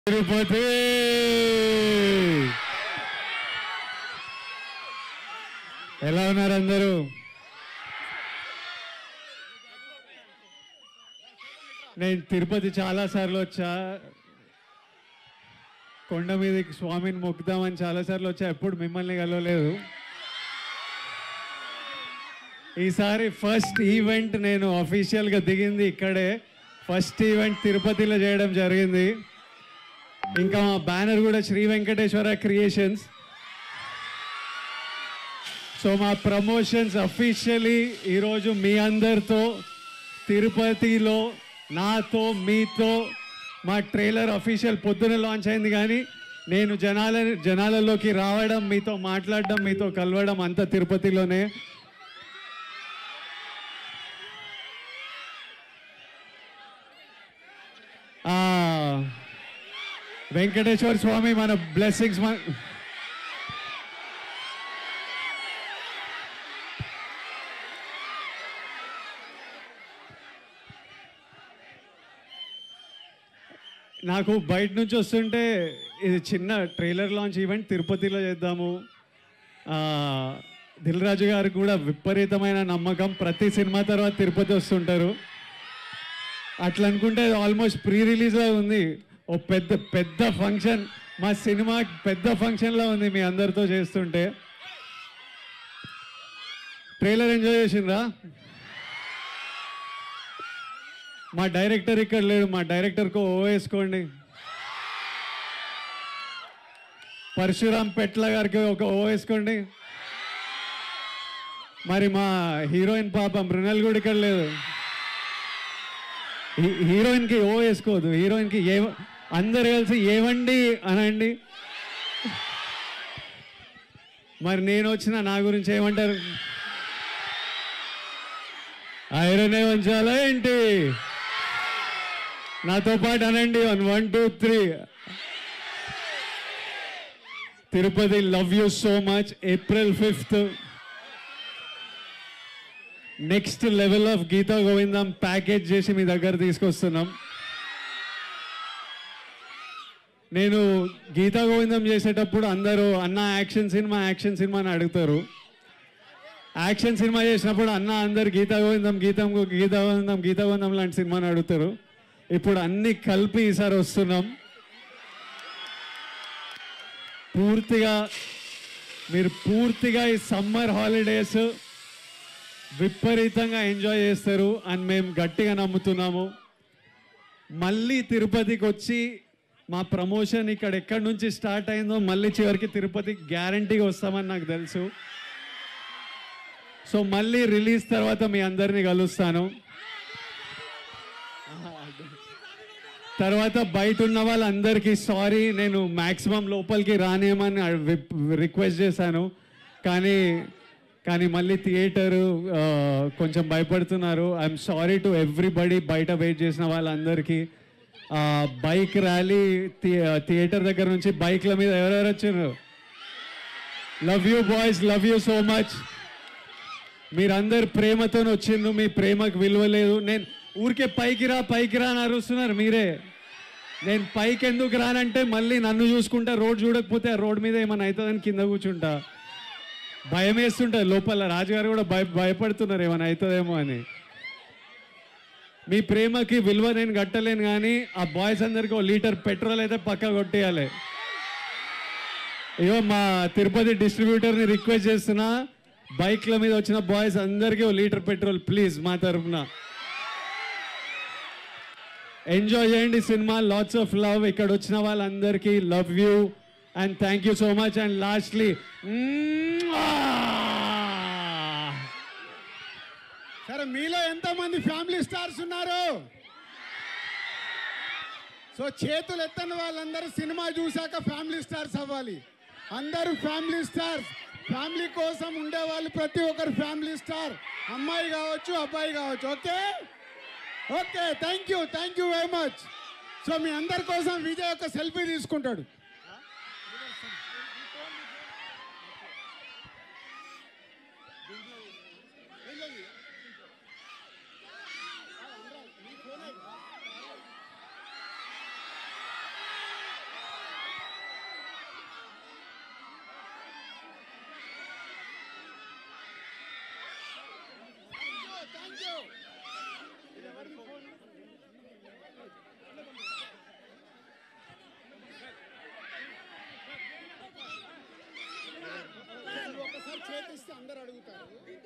తిరుపతి ఎలా ఉన్నారు అందరూ నేను తిరుపతి చాలా సార్లు వచ్చా కొండ మీదకి స్వామిని మొక్కుదామని చాలా సార్లు వచ్చా ఎప్పుడు మిమ్మల్ని కలవలేదు ఈసారి ఫస్ట్ ఈవెంట్ నేను అఫీషియల్గా దిగింది ఇక్కడే ఫస్ట్ ఈవెంట్ తిరుపతిలో చేయడం జరిగింది ఇంకా మా బ్యానర్ కూడా శ్రీ వెంకటేశ్వర క్రియేషన్స్ సో మా ప్రమోషన్స్ అఫీషియలీ ఈరోజు మీ అందరితో తిరుపతిలో నాతో మీతో మా ట్రైలర్ అఫీషియల్ పొద్దున లాంచ్ అయింది కానీ నేను జనాల జనాలలోకి రావడం మీతో మాట్లాడడం మీతో కలవడం అంతా తిరుపతిలోనే ఆ, వెంకటేశ్వర స్వామి మన బ్లెస్సింగ్స్ మన నాకు బయట నుంచి వస్తుంటే ఇది చిన్న ట్రైలర్ లాంచ్ ఈవెంట్ తిరుపతిలో చేద్దాము ఆ, దిల్ రాజు గారికి కూడా విపరీతమైన నమ్మకం ప్రతి సినిమా తర్వాత తిరుపతి వస్తుంటారు అట్లా అనుకుంటే ఆల్మోస్ట్ ప్రీ రిలీజ్లో ఉంది ఓ పెద్ద పెద్ద ఫంక్షన్ మా సినిమా పెద్ద ఫంక్షన్లో ఉంది మీ అందరితో చేస్తుంటే ట్రైలర్ ఎంజాయ్ చేసిండ్రా మా డైరెక్టర్ ఇక్కడ లేడు మా డైరెక్టర్కు ఓ వేసుకోండి పరశురామ్ పెట్ల గారికి ఒక ఓ వేసుకోండి మరి మా హీరోయిన్ పాప మృణల్ కూడా ఇక్కడ లేదు హీ- హీరోయిన్కి ఓ వేసుకోవద్దు హీరోయిన్కి ఏ అందరు కలిసి ఏవండి అనండి మరి నేను వచ్చిన నా గురించి ఏమంటారు ఐరనే ఉంచాలా ఏంటి నాతో పాటు అనండి one one two three Tirupati love you so much April fifth next level of Geetha Govindam package చేసి మీ దగ్గర తీసుకొస్తున్నాం నేను గీతా గోవిందం చేసేటప్పుడు అందరూ అన్న యాక్షన్ సినిమా యాక్షన్ సినిమా అని అడుగుతారు యాక్షన్ సినిమా చేసినప్పుడు అన్న అందరు గీతా గోవిందం గీతం గీతా గోవిందం గీతా గోవిందం లాంటి సినిమాని అడుగుతారు ఇప్పుడు అన్ని కలిపి ఈసారి వస్తున్నాం పూర్తిగా మీరు పూర్తిగా ఈ సమ్మర్ హాలిడేస్ విపరీతంగా ఎంజాయ్ చేస్తారు అని మేము గట్టిగా నమ్ముతున్నాము మళ్ళీ తిరుపతికి వచ్చి మా ప్రమోషన్ ఇక్కడ ఎక్కడి నుంచి స్టార్ట్ అయిందో మళ్ళీ చివరికి తిరుపతి గ్యారంటీగా వస్తామని నాకు తెలుసు సో మళ్ళీ రిలీజ్ తర్వాత మీ అందరినీ కలుస్తాను తర్వాత బయట ఉన్న వాళ్ళందరికీ సారీ నేను మ్యాక్సిమం లోపలికి రానేమని రిక్వెస్ట్ చేశాను కానీ కానీ మళ్ళీ థియేటరు కొంచెం భయపడుతున్నారు ఐఎమ్ సారీ టు ఎవ్రీబడి బయట వెయిట్ చేసిన వాళ్ళందరికీ బైక్ ర్యాలీ థియేటర్ దగ్గర నుంచి బైక్ల మీద ఎవరెవరు వచ్చారు love you boys love you so much మీరందరు ప్రేమతో వచ్చిండ్రు మీ ప్రేమకు విలువ లేదు నేను ఊరికే పైకి రా పైకి రా అని అరుస్తున్నారు మీరే నేను పైకి ఎందుకు రానంటే మళ్ళీ నన్ను చూసుకుంటా రోడ్ చూడకపోతే ఆ రోడ్ మీద ఏమైనా అవుతుందని కింద కూర్చుంటా భయం వేస్తుంటుంది లోపల రాజుగారు కూడా భయ భయపడుతున్నారు ఏమైనా అవుతుందేమో అని మీ ప్రేమకి విలువ నేను కట్టలేను కానీ ఆ బాయ్స్ అందరికి ఒక లీటర్ పెట్రోల్ అయితే పక్క కొట్టేయాలి ఇగో మా తిరుపతి డిస్ట్రిబ్యూటర్ని రిక్వెస్ట్ చేస్తున్నా బైక్ల మీద వచ్చిన బాయ్స్ అందరికీ ఓ లీటర్ పెట్రోల్ ప్లీజ్ మా తరఫున ఎంజాయ్ చేయండి సినిమా లాట్స్ ఆఫ్ లవ్ ఇక్కడ వచ్చిన వాళ్ళందరికీ love you and thank you so much and lastly సరే మీలో ఎంతమంది ఫ్యామిలీ స్టార్స్ ఉన్నారు సో చేతులు ఎత్తని వాళ్ళందరూ సినిమా చూశాక ఫ్యామిలీ స్టార్స్ అవ్వాలి అందరూ ఫ్యామిలీ స్టార్స్ ఫ్యామిలీ కోసం ఉండేవాళ్ళు ప్రతి ఒక్కరు ఫ్యామిలీ స్టార్ అమ్మాయి కావచ్చు అబ్బాయి కావచ్చు okay okay thank you thank you very much so మీ అందరి కోసం విజయ్ ఒక సెల్ఫీ తీసుకుంటాడు ప్లేట్ ఇస్తే అందరు అడుగుతారు